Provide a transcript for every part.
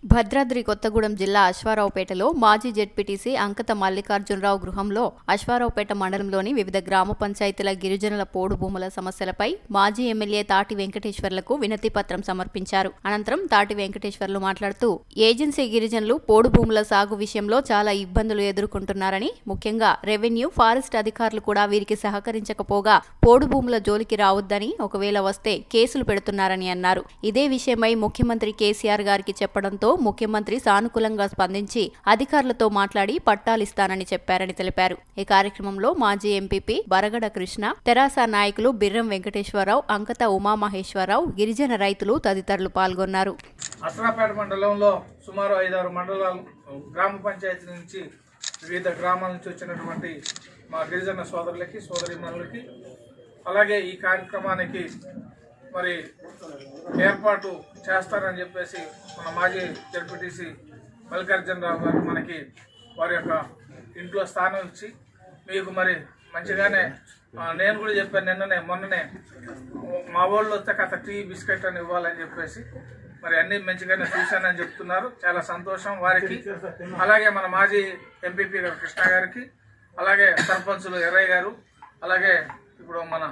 భద్రాద్రి కొత్తగూడెం జిల్లా అశ్వారావుపేటలో మాజీ జెడ్పీటీసీ అంకత మల్లికార్జునరావు గృహంలో అశ్వారావుపేట మండలంలోని వివిధ గ్రామ పంచాయతీల గిరిజనుల పోడు భూముల సమస్యలపై మాజీ ఎమ్మెల్యే తాటి వెంకటేశ్వర్లకు వినతి పత్రం సమర్పించారు అనంతరం తాటి వెంకటేశ్వర్లు మాట్లాడుతూ ఏజెన్సీ గిరిజనులు పోడు భూముల సాగు విషయంలో చాలా ఇబ్బందులు ఎదుర్కొంటున్నారని ముఖ్యంగా రెవెన్యూ ఫారెస్ట్ అధికారులు కూడా వీరికి సహకరించకపోగా పోడు భూముల జోలికి రావద్దని ఒకవేళ వస్తే కేసులు పెడుతున్నారని అన్నారు ఇదే విషయమై ముఖ్యమంత్రి కేసీఆర్ గారికి చెప్పడంతో ముఖ్యమంత్రి సానుకూలంగా స్పందించి అధికారులతో మాట్లాడి పట్టాలిస్తానని చెప్పారని తెలిపారు ఈ కార్యక్రమంలో మాజీ ఎంపీపీ బరగడ కృష్ణ తెరాస నాయకులు బిర్రం వెంకటేశ్వరరావు అంకత ఉమామహేశ్వరరావు గిరిజన రైతులు తదితరులు పాల్గొన్నారు అసరాపేట మండలంలో సుమారు ఐదారు మండలాలు గ్రామ పంచాయతీ నుంచి వివిధ గ్రామాల నుంచి వచ్చినటువంటి మా గిరిజన సోదరులకి సోదరిమణులకి అలాగే ఈ కార్యక్రమానికి మరి ఏర్పాటు చేస్తారని చెప్పేసి మన మాజీ జడ్పీటీసీ మల్లికార్జునరావు గారు మనకి వారి యొక్క ఇంట్లో స్థానం ఇచ్చి మీకు మరి మంచిగానే ఆ, నేను కూడా చెప్పాను నిన్ననే మొన్ననే మా వాళ్ళు వస్తే కథ టీ బిస్కెట్ అని ఇవ్వాలని చెప్పేసి మరి అన్ని మంచిగానే చూశానని చెప్తున్నారు చాలా సంతోషం వారికి అలాగే మన మాజీ ఎంపీపీ గారు కృష్ణ గారికి అలాగే సర్పంచులు ఎర్రయ్య గారు అలాగే ఇప్పుడు మన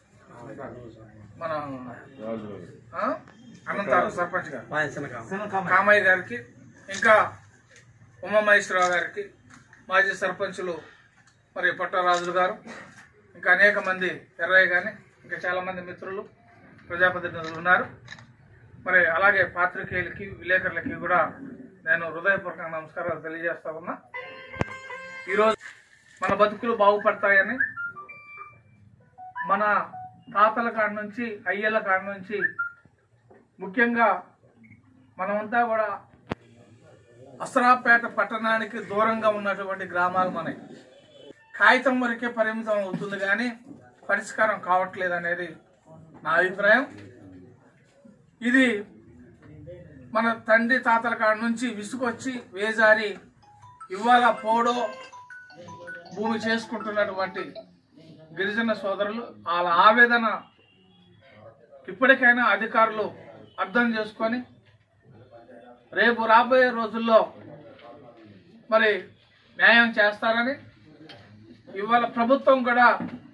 మన ఆ? అనంతారు సర్పంచ్ గారు కామయ్య గారికి ఇంకా ఉమామహేశ్వరరావు గారికి మాజీ సర్పంచులు మరి పట్టరాజులు గారు ఇంకా అనేక మంది ఎర్రయ్య కానీ ఇంకా చాలా మంది మిత్రులు ప్రజాప్రతినిధులు ఉన్నారు మరి అలాగే పాత్రికేయులకి విలేకరులకి కూడా నేను హృదయపూర్వక నమస్కారాలు తెలియజేస్తా ఉన్నా ఈరోజు మన బతుకులు బాగుపడతాయని మన తాతల కాడ నుంచి అయ్యల కాడ నుంచి ముఖ్యంగా మనమంతా కూడా అసరాపేట పట్టణానికి దూరంగా ఉన్నటువంటి గ్రామాలు మనవి కాగితం వరకే పరిమితం అవుతుంది కానీ పరిష్కారం కావట్లేదు అనేది నా అభిప్రాయం ఇది మన తండ్రి తాతల కాడ నుంచి విసుకొచ్చి వేజారి ఇవాళ పోడో భూమి చేసుకుంటున్నటువంటి గిరిజన సోదరులు వాళ్ళ ఆవేదన ఇప్పటికైనా అధికారులు అర్థం చేసుకొని రేపు రాబోయే రోజుల్లో మరి న్యాయం చేస్తారని ఇవాళ ప్రభుత్వం కూడా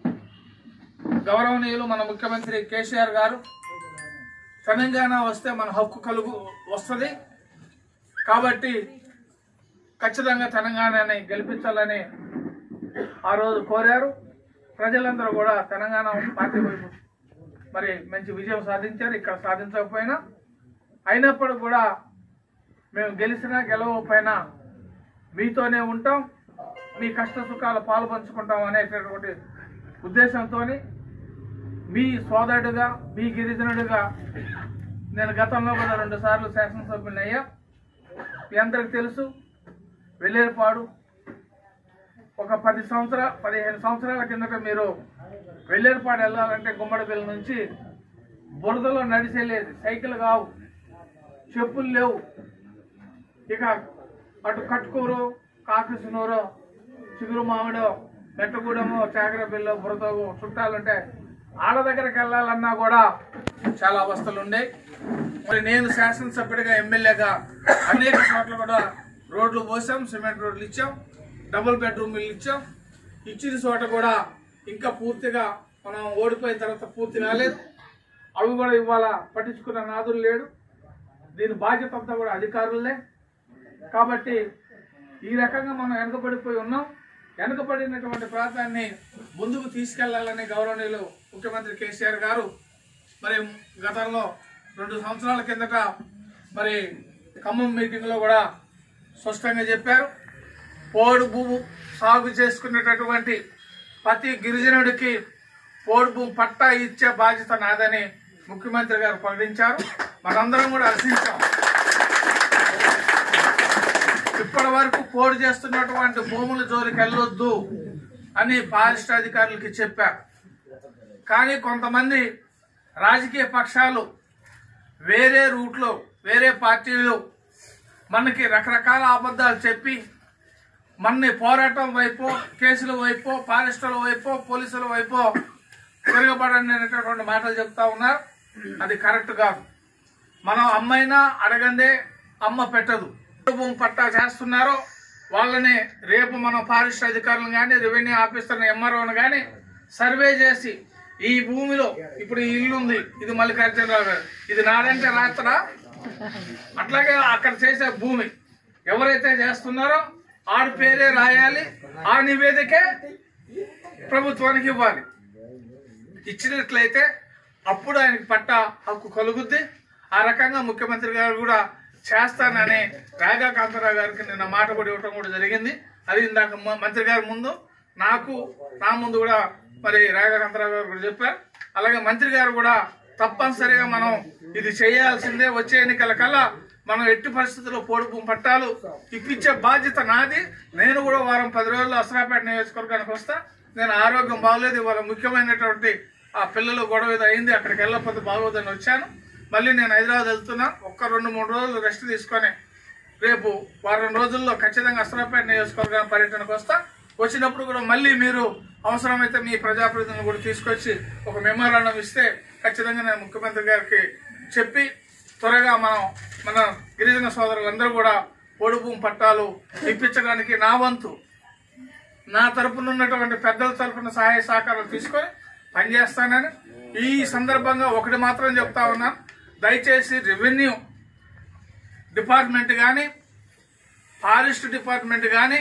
గౌరవనీయులు మన ముఖ్యమంత్రి కేసీఆర్ గారు తెలంగాణ వస్తే మన హక్కు కలుగు వస్తుంది కాబట్టి ఖచ్చితంగా తెలంగాణని గెలిపించాలని ఆ రోజు కోరారు ప్రజలందరూ కూడా తెలంగాణ పార్టీ వైపు మరి మంచి విజయం సాధించారు ఇక్కడ సాధించకపోయినా అయినప్పుడు కూడా మేము గెలిచినా గెలవకపోయినా మీతోనే ఉంటాం మీ కష్ట సుఖాలు పాలు పంచుకుంటాం అనేటటువంటి ఉద్దేశంతో మీ సోదరుడుగా మీ గిరిజనుడిగా నేను గతంలో కూడా రెండు సార్లు శాసనసభ్యుని అయ్యా మీ అందరికి తెలుసు వెళ్ళేపాడు ఒక పది సంవత్సరాల పదిహేను సంవత్సరాల కిందట మీరు వెళ్ళేపాడు వెళ్ళాలంటే గుమ్మడిపల్లి నుంచి బురదలో నడిచేలేదు సైకిల్ కావు చెప్పులు లేవు ఇక అటు కట్టుకూరు కాకసినూరు చిగురు మామిడో మెట్టగూడెము చాకరపల్లి బురద చుట్టాలుంటే ఆడ దగ్గరికి వెళ్ళాలన్నా కూడా చాలా అవస్థలు ఉన్నాయి మరి నేను శాసనసభ్యుడిగా ఎమ్మెల్యేగా అనేక చోట్ల కూడా రోడ్లు పోసాం సిమెంట్ రోడ్లు ఇచ్చాం డబుల్ బెడ్రూమ్ ఇల్లు ఇచ్చాం ఇచ్చిన చోట కూడా ఇంకా పూర్తిగా మనం ఓడిపోయిన తర్వాత పూర్తి కాలేదు అవి కూడా ఇవాళ పట్టించుకున్న నాదులు లేడు దీని బాధ్యత అంతా కూడా అధికారులే కాబట్టి ఈ రకంగా మనం వెనకబడిపోయి ఉన్నాం వెనకబడినటువంటి ప్రాంతాన్ని ముందుకు తీసుకెళ్లాలని గౌరవనీయులు ముఖ్యమంత్రి కేసీఆర్ గారు మరి గతంలో రెండు సంవత్సరాల కిందట మరి ఖమ్మం మీటింగ్లో కూడా స్పష్టంగా చెప్పారు పోడు భూము సాగు చేసుకునేటటువంటి ప్రతి గిరిజనుడికి పోడు భూమి పట్టా ఇచ్చే బాధ్యత నాదని ముఖ్యమంత్రి గారు ప్రకటించారు మనందరం కూడా హర్షించాం ఇప్పటి వరకు పోడు చేస్తున్నటువంటి భూముల జోలికి వెళ్ళొద్దు అని ఫారెస్ట్ అధికారులకి చెప్పారు కానీ కొంతమంది రాజకీయ పక్షాలు వేరే రూట్లో వేరే పార్టీలు మనకి రకరకాల అబద్ధాలు చెప్పి మనని పోరాటం వైపు కేసుల వైపు ఫారెస్టుల వైపు పోలీసుల వైపు తిరగబడండి అనేటటువంటి మాటలు చెప్తా ఉన్నారు అది కరెక్ట్ కాదు మనం అమ్మైనా అడగందే అమ్మ పెట్టదు భూమి పట్టా చేస్తున్నారో వాళ్ళని రేపు మనం ఫారెస్ట్ అధికారులను కానీ రెవెన్యూ ఆఫీసర్ని ఎంఆర్ఓను కానీ సర్వే చేసి ఈ భూమిలో ఇప్పుడు ఈ ఇల్లు ఉంది ఇది మల్లికార్జునరావు గారు ఇది నాదంటే రాత్రా అట్లాగే అక్కడ చేసే భూమి ఎవరైతే చేస్తున్నారో ఆడి పేరే రాయాలి ఆ నివేదికే ప్రభుత్వానికి ఇవ్వాలి ఇచ్చినట్లయితే అప్పుడు ఆయనకి పట్ట హక్కు కలుగుద్ది ఆ రకంగా ముఖ్యమంత్రి గారు కూడా చేస్తానని రాగా కాంతారావు గారికి నిన్న మాట కూడా ఇవ్వటం కూడా జరిగింది అది ఇందాక మ- మంత్రి గారి ముందు నాకు నా ముందు కూడా మరి రాగా కాంతారావు గారు కూడా చెప్పారు అలాగే మంత్రి గారు కూడా తప్పనిసరిగా మనం ఇది చేయాల్సిందే వచ్చే ఎన్నికల కల్లా మనం ఎట్టి పరిస్థితుల్లో పోడుపు పట్టాలు ఇప్పించే బాధ్యత నాది నేను కూడా వారం పది రోజుల్లో అసరాపేట నియోజకవర్గానికి వస్తా నేను ఆరోగ్యం బాగలేదు ఇవాళ ముఖ్యమైనటువంటి ఆ పిల్లలు గొడవ ఏదో అయింది అక్కడికి వెళ్ళకపోతే బాగోదని వచ్చాను మళ్ళీ నేను హైదరాబాద్ వెళ్తున్నా ఒక్క రెండు మూడు రోజులు రెస్ట్ తీసుకొని రేపు వారం రోజుల్లో ఖచ్చితంగా అసరాపేట నియోజకవర్గం పర్యటనకు వస్తా వచ్చినప్పుడు కూడా మళ్ళీ మీరు అవసరమైతే మీ ప్రజాప్రతినిధులను కూడా తీసుకొచ్చి ఒక మెమోరాండం ఇస్తే ఖచ్చితంగా నేను ముఖ్యమంత్రి గారికి చెప్పి త్వరగా మనం మన గిరిజన సోదరులందరూ కూడా పొడుపు పట్టాలు ఇప్పించడానికి నా వంతు నా తరపున ఉన్నటువంటి పెద్దల తరపున సహాయ సహకారాలు తీసుకొని పనిచేస్తానని ఈ సందర్భంగా ఒకటి మాత్రం చెప్తా ఉన్నాను దయచేసి రెవెన్యూ డిపార్ట్మెంట్ కానీ ఫారెస్ట్ డిపార్ట్మెంట్ కానీ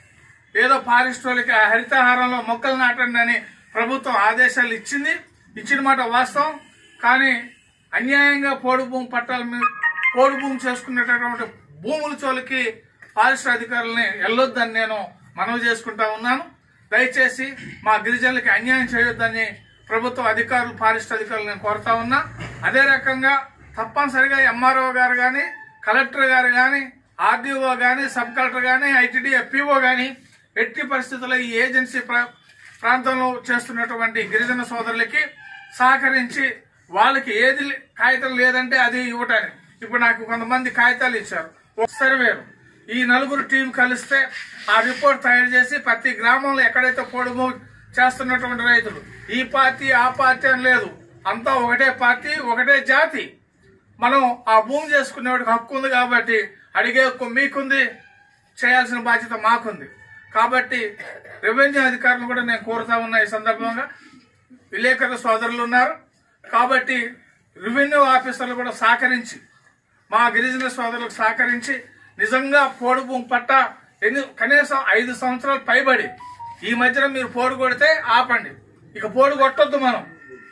ఏదో ఫారెస్ట్ వాళ్ళకి ఆ హరితహారంలో మొక్కలు నాటండి అని ప్రభుత్వం ఆదేశాలు ఇచ్చింది ఇచ్చిన మాట వాస్తవం కానీ అన్యాయంగా పోడు భూమి పట్టాల మీద పోడు భూమి చేసుకునేటటువంటి భూముల చోలికి ఫారెస్ట్ అధికారులని వెళ్ళొద్దని నేను మనవి చేసుకుంటా ఉన్నాను దయచేసి మా గిరిజనులకి అన్యాయం చేయొద్దని ప్రభుత్వ అధికారులు ఫారెస్ట్ అధికారులు నేను కోరుతా ఉన్నా అదే రకంగా తప్పనిసరిగా ఎంఆర్ఓ గారు కానీ కలెక్టర్ గారు కానీ ఆర్డీఓ కానీ సబ్ కలెక్టర్ కానీ ఐటీడీ ఎఫ్పిఓ కానీ ఎట్టి పరిస్థితుల్లో ఈ ఏజెన్సీ ప్రా- ప్రాంతంలో చేస్తున్నటువంటి గిరిజన సోదరులకి సహకరించి వాళ్ళకి ఏది లే- కాగితం లేదంటే అది ఇవ్వటానికి ఇప్పుడు నాకు కొంతమంది కాగితాలు ఇచ్చారు ఒక సర్వేరు ఈ నలుగురు టీం కలిస్తే ఆ రిపోర్ట్ తయారు చేసి ప్రతి గ్రామంలో ఎక్కడైతే పొడుము చేస్తున్నటువంటి రైతులు ఈ పార్టీ ఆ పార్టీ అని లేదు అంతా ఒకటే పార్టీ ఒకటే జాతి మనం ఆ భూమి చేసుకునేవాడికి హక్కు ఉంది కాబట్టి అడిగే హక్కు మీకుంది చేయాల్సిన బాధ్యత మాకుంది కాబట్టి రెవెన్యూ అధికారులు కూడా నేను కోరుతా ఉన్నా ఈ సందర్భంగా విలేకరుల సోదరులు ఉన్నారు కాబట్టి రెవెన్యూ ఆఫీసర్లు కూడా సహకరించి మా గిరిజన సోదరులకు సహకరించి నిజంగా పోడు భూమి పట్ట ఎన్ని కనీసం ఐదు సంవత్సరాలు పైబడి ఈ మధ్యన మీరు పోడు కొడితే ఆపండి ఇక పోడు కొట్టొద్దు మనం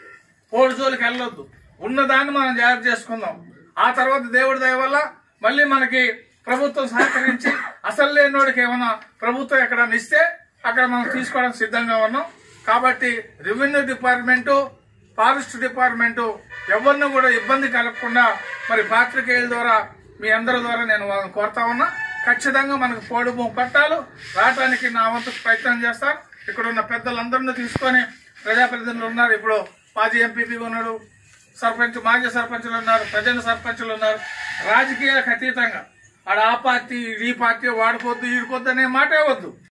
పోడు జోలికి వెళ్ళొద్దు ఉన్నదాన్ని మనం జాగ్రత్త చేసుకుందాం ఆ తర్వాత దేవుడి దయ వల్ల మళ్ళీ మనకి ప్రభుత్వం సహకరించి అసలు లేనోడికి ఏమైనా ప్రభుత్వం ఎక్కడన్నా ఇస్తే అక్కడ మనం తీసుకోవడానికి సిద్ధంగా ఉన్నాం కాబట్టి రెవెన్యూ డిపార్ట్మెంటు ఫారెస్ట్ డిపార్ట్మెంటు ఎవరిని కూడా ఇబ్బంది కలగకుండా మరి పాత్రికేయుల ద్వారా మీ అందరి ద్వారా నేను వాళ్ళని కోరుతా ఉన్నా ఖచ్చితంగా మనకు పోడు భూమి పట్టాలు రావటానికి నా వంతు ప్రయత్నం చేస్తాను ఇక్కడ ఉన్న పెద్దలందరినీ తీసుకొని ప్రజాప్రతినిధులు ఉన్నారు ఇప్పుడు మాజీ ఎంపీపీ ఉన్నాడు సర్పంచ్ మాజీ సర్పంచులు ఉన్నారు ప్రజల సర్పంచులు ఉన్నారు రాజకీయాలకు అతీతంగా ఆడ ఆ పార్టీ ఈ పార్టీ వాడుకోవద్దు ఈడుకోవద్దు అనే మాటే వద్దు